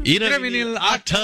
இரவினில்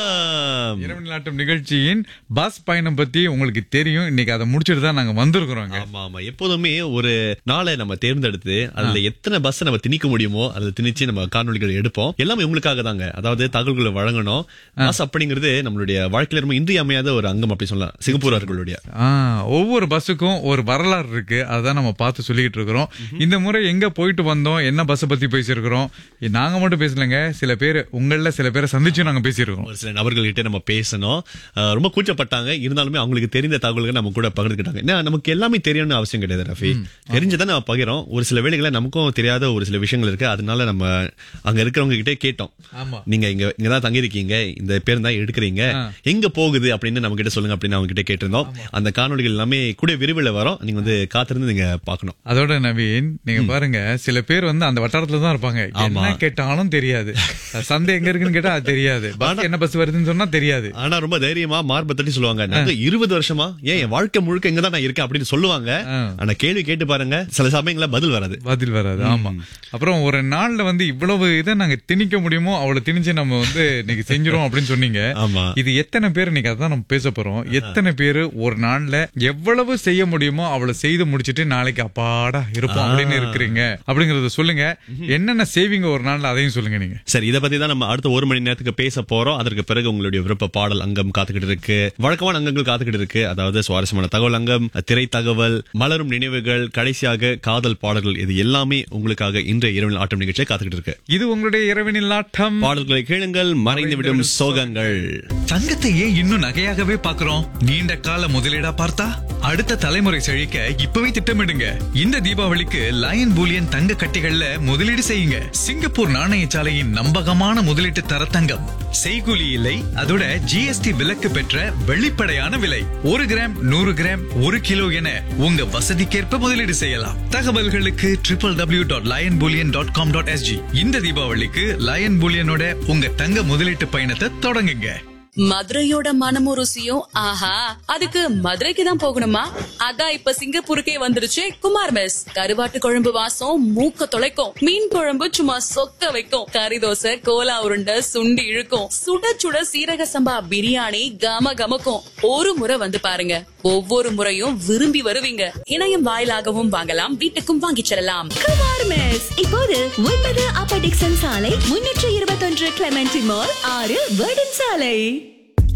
ஆட்டம் இரவு நாட்டம் நிகழ்ச்சியின் பஸ் பயணம் பத்தி உங்களுக்கு தெரியும் இன்னைக்கு அதை முடிச்சிட்டு தான் நாங்க வந்திருக்கிறோங்க ஆமா ஆமா எப்போதுமே ஒரு நாளை நம்ம தேர்ந்தெடுத்து அதுல எத்தனை பஸ் நம்ம திணிக்க முடியுமோ அதை திணிச்சு நம்ம காணொலிகள் எடுப்போம் எல்லாமே உங்களுக்காக தாங்க அதாவது தகவல்களை வழங்கணும் பஸ் அப்படிங்கிறது நம்மளுடைய வாழ்க்கையில ரொம்ப இன்றியமையாத ஒரு அங்கம் அப்படி சொல்லலாம் சிங்கப்பூரர்களுடைய ஆ, ஒவ்வொரு பஸ்ஸுக்கும் ஒரு வரலாறு இருக்கு அதான் நம்ம பார்த்து சொல்லிக்கிட்டு இருக்கிறோம் இந்த முறை எங்க போயிட்டு வந்தோம் என்ன பஸ் பத்தி பேசியிருக்கிறோம் இ- நாங்க மட்டும் பேசலங்க சில பேர் உங்கள சில பேரை சந்திச்சு நாங்க பேசியிருக்கிறோம் ஒரு சில நபர்கள்கிட்ட நம்ம பேசணும் அஹ் ரொம்ப கூச்சப்பட்டாங்க இருந்தாலுமே அவங்களுக்கு தெரிந்த தகவல்கள் நம்ம கூட பகிர்ந்துக்கிட்டாங்க ஏன்னா நமக்கு எல்லாமே தெரியணும்னு அவசியம் கிடையாது ரஃபி தெரிஞ்சதான் நம்ம பகிரோம் ஒரு சில வேலைகளை நமக்கும் தெரியாத ஒரு சில விஷயங்கள் இருக்கு அதனால நம்ம அங்க இருக்கிறவங்க கிட்டே கேட்டோம் ஆமா நீங்க இங்க இங்கதான் தங்கியிருக்கீங்க இந்த பேர் தான் எடுக்கிறீங்க எங்க போகுது அப்படின்னு நம்ம கிட்ட சொல்லுங்க அப்படின்னு அவங்க கிட்ட கேட்டிருந்தோம் அந்த காணொலிகள் எல்லாமே கூட விரைவில் வரும் நீங்க வந்து காத்திருந்து நீங்க பார்க்கணும் அதோட நவீன் நீங்க பாருங்க சில பேர் வந்து அந்த வட்டாரத்துல தான் இருப்பாங்க என்ன கேட்டாலும் தெரியாது சந்தை எங்க இருக்குன்னு கேட்டா அது தெரியாது பஸ் என்ன பஸ் வருதுன்னு சொன்னா தெரியாது ஆனா ரொம்ப தைரியமா மார்பை தட்டி சொல்லுவாங்க நாங்க இருபது வருஷமா ஏன் என் வாழ்க்கை முழுக்க இங்கதான் நான் இருக்கேன் அப்படின்னு சொல்லுவாங்க ஆ. ஆனா கேள்வி கேட்டு பாருங்க சில சமயங்கள பதில் வராது பதில் வராது ஆமா அப்புறம் ஒரு நாள்ல வந்து இவ்வளவு இதை நாங்க திணிக்க முடியுமோ அவ்வளவு திணிச்சு நம்ம வந்து இன்னைக்கு செஞ்சிரும் அப்படின்னு சொன்னீங்க ஆமா இது எத்தனை பேர் இன்னைக்கு அதான் நம்ம பேச போறோம் எத்தனை பேர் ஒரு நாள்ல எவ்வளவு செய்ய முடியுமோ அவ்வளவு செய்து முடிச்சிட்டு நாளைக்கு அப்பாடா இருப்போம் அப்படின்னு இருக்கிறீங்க அப்படிங்கறத சொல்லுங்க என்னென்ன செய்வீங்க ஒரு நாள்ல அதையும் சொல்லுங்க நீங்க சரி இத பத்தி தான் நம்ம அடுத்த ஒரு மணி நேரத்துக்கு பேச போறோம் அதற்கு பிறகு உங்களுடைய விருப்ப பாடல் அங்கம் காத்துக்கிட்டு இருக்கு வழக்கமான அங்கங்கள் காத்துக்கிட்டு இருக்கு அதாவது சுவாரஸ்யமான தகவல் அங்கம் திரை தகவல் மலரும் நினைவுகள் கடைசியாக காதல் பாடல்கள் இது எல்லாமே உங்களுக்காக இன்றைய இரவில் ஆட்டம் நிகழ்ச்சியை காத்துக்கிட்டு இருக்கு இது உங்களுடைய இரவினில் ஆட்டம் பாடல்களை கேளுங்கள் மறைந்துவிடும் சோகங்கள் தங்கத்தை ஏன் இன்னும் நகையாகவே பார்க்கிறோம் நீண்ட கால முதலீடா பார்த்தா அடுத்த தலைமுறை செழிக்க இப்பவே திட்டமிடுங்க இந்த தீபாவளிக்கு லயன் பூலியன் தங்க கட்டிகள்ல முதலீடு செய்யுங்க சிங்கப்பூர் நாணயசாலையின் நம்பகமான முதலீட்டு தரத்தங்கம் செய்கூலி இல்லை அதோட ஜிஎஸ்டி விலக்கு பெற்ற வெளிப்படையான விலை ஒரு கிராம் நூறு கிராம் ஒரு கிலோ என உங்க வசதிக்கேற்ப முதலீடு செய்யலாம் தகவல்களுக்கு triple W dot lion bullion dot com dot SG இந்த தீபாவளிக்கு லயன் பூலியனோட உங்க தங்க முதலீட்டு பயணத்தை தொடங்குங்க மதுரையோட மனமும் ருசியும் ஆஹா அதுக்கு மதுரைக்கு தான் போகணுமா அதான் இப்ப சிங்கப்பூருக்கே வந்துருச்சு குமார் மெஸ் கருவாட்டு குழம்பு வாசம் மூக்க தொலைக்கும் மீன் குழம்பு சும்மா சொக்க வைக்கும் கறி தோசை கோலா உருண்டை சுண்டி இழுக்கும் சுட சுட சீரக சம்பா பிரியாணி கம கமக்கும் ஒரு முறை வந்து பாருங்க ஒவ்வொரு முறையும் விரும்பி வருவீங்க இணையம் வாயிலாகவும் வாங்கலாம் வீட்டுக்கும் வாங்கிச் செல்லலாம் குமார் மெஸ் இப்போது ஒன்பது அப்பா டிக்சன் சாலை முன்னூற்று இருபத்தொன்று கிளமெண்டி மால் ஆறு வேர்டன் சாலை